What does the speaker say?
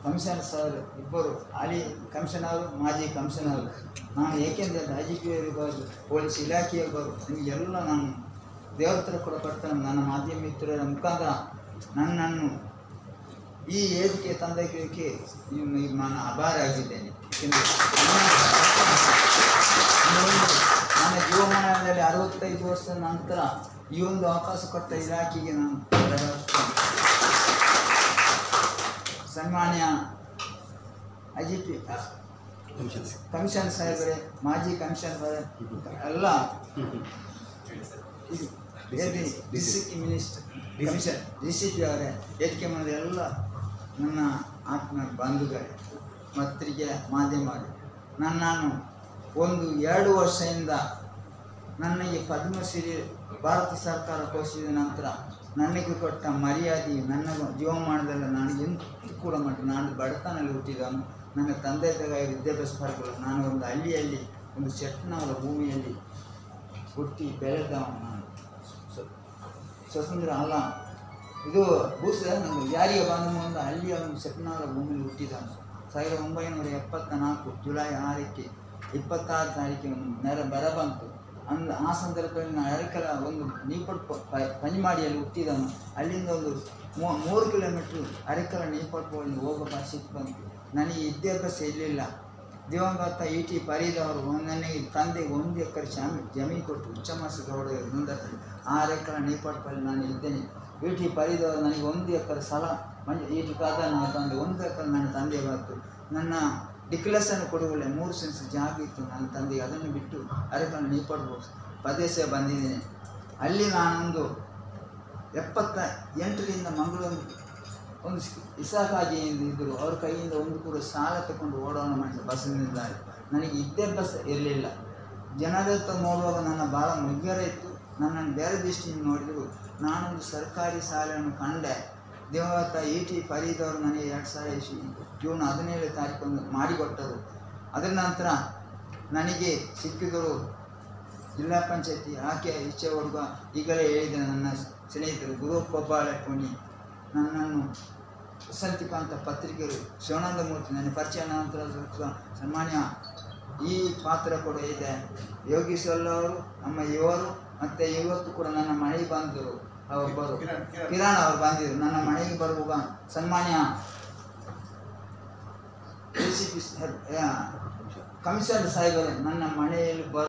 commissioner sir ಇಬ್ಬರು ಹಾಲಿ commissioner ಮಾಜಿ commissioner ನಾನು ಏಕೆಂದರೆ ಐ ಜಿ ಪಿ ಇರ್ಬೋದು ಪೊಲೀಸ್ ಇಲಾಖೆ ಇರ್ಬೋದು ನಿಮಗೆಲ್ಲ ನಾನು ದೇವ್ರ ಹತ್ರ ಕೂಡ ಪಡ್ತೇನೆ ನನ್ನ ಮಾಧ್ಯಮ ಮಿತ್ರರ ಮುಖಾಂತರ ನನ್ನನ್ನು ಈ ವೇದಿಕೆ ತಂದಕ್ಕೆ ನಾನು ಅಭಾರ ಆಗಿದ್ದೇನೆ ಏಕೆಂದರೆ ನನ್ನ ಒಂದು- ನನ್ನ ಜೀವಮಾನದಲ್ಲಿ ಅರವತ್ತೈದು ವರ್ಷದ ನಂತರ ಈ ಒಂದು ಅವಕಾಶ ಕೊಟ್ಟ ಇಲಾಖೆಗೆ ನಾನು ಧನ್ಯವಾದ ಸನ್ಮಾನ್ಯ ಐ ಜಿ ಪಿ ಕಮಿಷನ್ ಸಾಹೇಬರೇ ಮಾಜಿ ಕಮಿಷನ್ ಸಾಹೇಬ್ ಎಲ್ಲ district minister commission D C P ಅವರೇ ವೇದಿಕೆ ಮಾಡಿದ ಎಲ್ಲ ನನ್ನ ಆತ್ಮ ಬಂಧುಗಳೇ ಪತ್ರಿಕೆ ಮಾಧ್ಯಮರೇ ನನ್ನನ್ನು ಒಂದು ಎರಡು ವರ್ಷದಿಂದ ನನಗೆ ಪದ್ಮಶ್ರೀ ಭಾರತ ಸರ್ಕಾರ ಘೋಷಿಸಿದ ನಂತರ ನನಗೆ ಕೊಟ್ಟ ಮರ್ಯಾದೆ ನನ್ನ ಜೀವಮಾನದಲ್ಲಿ ನಾನು ಎಂತೂ ಕೂಡ ಮಾಡಿ ನಾನು ಬಡತನಲ್ಲಿ ಹುಟ್ಟಿದವನು ನನ್ನ ತಂದೆ ತಾಯಿ ವಿದ್ಯಾಭ್ಯಾಸ ಪಡೆಗಳು ನಾನು ಒಂದು ಹಳ್ಳಿಯಲ್ಲಿ ಒಂದು ಶೆಟ್ನವರ ಭೂಮಿಯಲ್ಲಿ ಹುಟ್ಟಿ ಬೆಳೆದವನು ನಾನು ಸ್ವ- ಸ್ವತಂತ್ರ ಅಲ್ಲ ಇದು ಭೂಸ ನನಗೆ ಯಾರಿಗೆ ಬಂದ ಮುಂದೆ ಹಳ್ಳಿಯ ಒಂದು ಶೆಟ್ನವರ ಭೂಮಿಯಲ್ಲಿ ಹುಟ್ಟಿದವನು ಸಾವಿರದ ಒಂಬೈನೂರ ಎಪ್ಪತ್ತ ನಾಲ್ಕು ಜುಲೈ ಆರಕ್ಕೆ ಇಪ್ಪತ್ತಾರು ತಾರೀಕಿಗೆ ಒಂದು ನೆರ ಬರ ಬಂತು ಅಂದ ಆ ಸಂದರ್ಭದಲ್ಲಿ ನಾನು ಅರಕಲ ಒಂದು ನೀಪಟ್ ಪಂಜಮಾಡಿಯಲ್ಲಿ ಹುಟ್ಟಿದವನು ಅಲ್ಲಿಂದ ಒಂದು ಮೂ- ಮೂರು ಕಿಲೋಮೀಟ್ರ್ ಅರಕಲ ನೀಪಟ್ಪಲ್ಲಿ ಹೋಗೋ ಪರಿಸ್ಥಿತಿ ಬಂತು ನನಗೆ ವಿದ್ಯಾಭ್ಯಾಸ ಇರಲಿಲ್ಲ ದಿವಂಗತ ಇ ಟಿ ಪರಿದವರು ನನಗೆ ತಂದೆಗೆ ಒಂದು ಎಕರೆ ಶಾಮಿ ಜಮೀನು ಕೊಟ್ಟು ಉಚ್ಚಮಾಸ ಗೌಡ ಮುಂದಕ್ಕೆ ಆ ಎಕರೆ ನೇಪಾಟದಲ್ಲಿ ನಾನು ಇದ್ದೇನೆ ಇ ಟಿ ಪರಿದವರು ನನಗೆ ಒಂದು ಎಕರೆ ಸ್ಥಳ ಮಂಜು ಇ ಟಿ ಕಾದ ನನ್ನ ತಂದೆ ಒಂದು ಎಕರೆ ನನ್ನ ತಂದೆ ಬಂತು ನನ್ನ ಡಿಕ್ಲೇಷನ್ ಕೊಡುವಲ್ಲ ಮೂರು ಸೆನ್ಸ್ ಜಾಗ ಇತ್ತು ನನ್ನ ತಂದೆಗೆ ಅದನ್ನು ಬಿಟ್ಟು ಅರೆಕಲ್ ನೇಪಾಡ್ಬೋದು ಪ್ರದೇಶ ಬಂದಿದ್ದೇನೆ ಅಲ್ಲಿ ನಾನೊಂದು ಎಪ್ಪತ್ತ ಎಂಟರಿಂದ ಮಂಗಳೂರು ಒಂದು ಇಸಾಕಾಜಿ ಎಂದು ಇದ್ದರು ಅವ್ರ ಕೈಯಿಂದ ಒಂದು ಕೂಡ ಸಾಲ ತಗೊಂಡು ಓಡೋಣ ಮಾಡಿ ಬಸ್ಸಿನಿದ್ದಾರೆ ನನಗೆ ವಿದ್ಯಾಭ್ಯಾಸ ಇರಲಿಲ್ಲ ಜನರ ಹತ್ರ ನೋಡುವಾಗ ನನ್ನ ಭಾಳ ಮುಗ್ಗರ ಇತ್ತು ನನ್ನನ್ನು ಬೇರೆ ದೃಷ್ಟಿಯಿಂದ ನೋಡಿದರು ನಾನೊಂದು ಸರ್ಕಾರಿ ಶಾಲೆಯನ್ನು ಕಂಡೆ ದೇವತ ಇ ಟಿ ಫರೀದವರು ನನಗೆ ಎರಡು ಸಾವಿರ ಇಸ್ವಿ ಜೂನ್ ಹದಿನೇಳು ತಾರೀಕು ಮಾಡಿಕೊಟ್ಟರು ಅದರ ನಂತರ ನನಗೆ ಸಿಕ್ಕಿದರು ಜಿಲ್ಲಾ ಪಂಚಾಯತಿ ಆಕೆ ಈಚೆ ಹುಡುಗ ಈಗಲೇ ಹೇಳಿದ ನನ್ನ ಸ್ನೇಹಿತರು ಗುರು ಕೊಬ್ಬಾಳೆ ಪುಣಿ ನನ್ನನ್ನು ವಸಂತಿಕಾಂತ ಪತ್ರಿಕೆಗಳು ಶಿವಾನಂದ ಮೂರ್ತಿ ನನ್ನ ಪರಿಚಯ ನಂತರ ಸ- ಸನ್ಮಾನ್ಯ ಈ ಪಾತ್ರ ಕೂಡ ಇದೆ ಯೋಗೀಶ್ ಅವರು ನಮ್ಮ ಇವರು ಮತ್ತು ಇವತ್ತು ಕೂಡ ನನ್ನ ಮನೆಗೆ ಬಂದರು ಒಬ್ಬರು ಕಿರಣ್ ಅವರು ಬಂದಿದ್ರು ನನ್ನ ಮನೆಗೆ ಬರುವಾಗ ಸನ್ಮಾನ್ಯ ಡಿ ಸಿ ಪಿ ಕಮಿಷನರ್ ಸಾಹೇಬರೇ ನನ್ನ ಮನೆಯಲ್ಲಿ ಬರು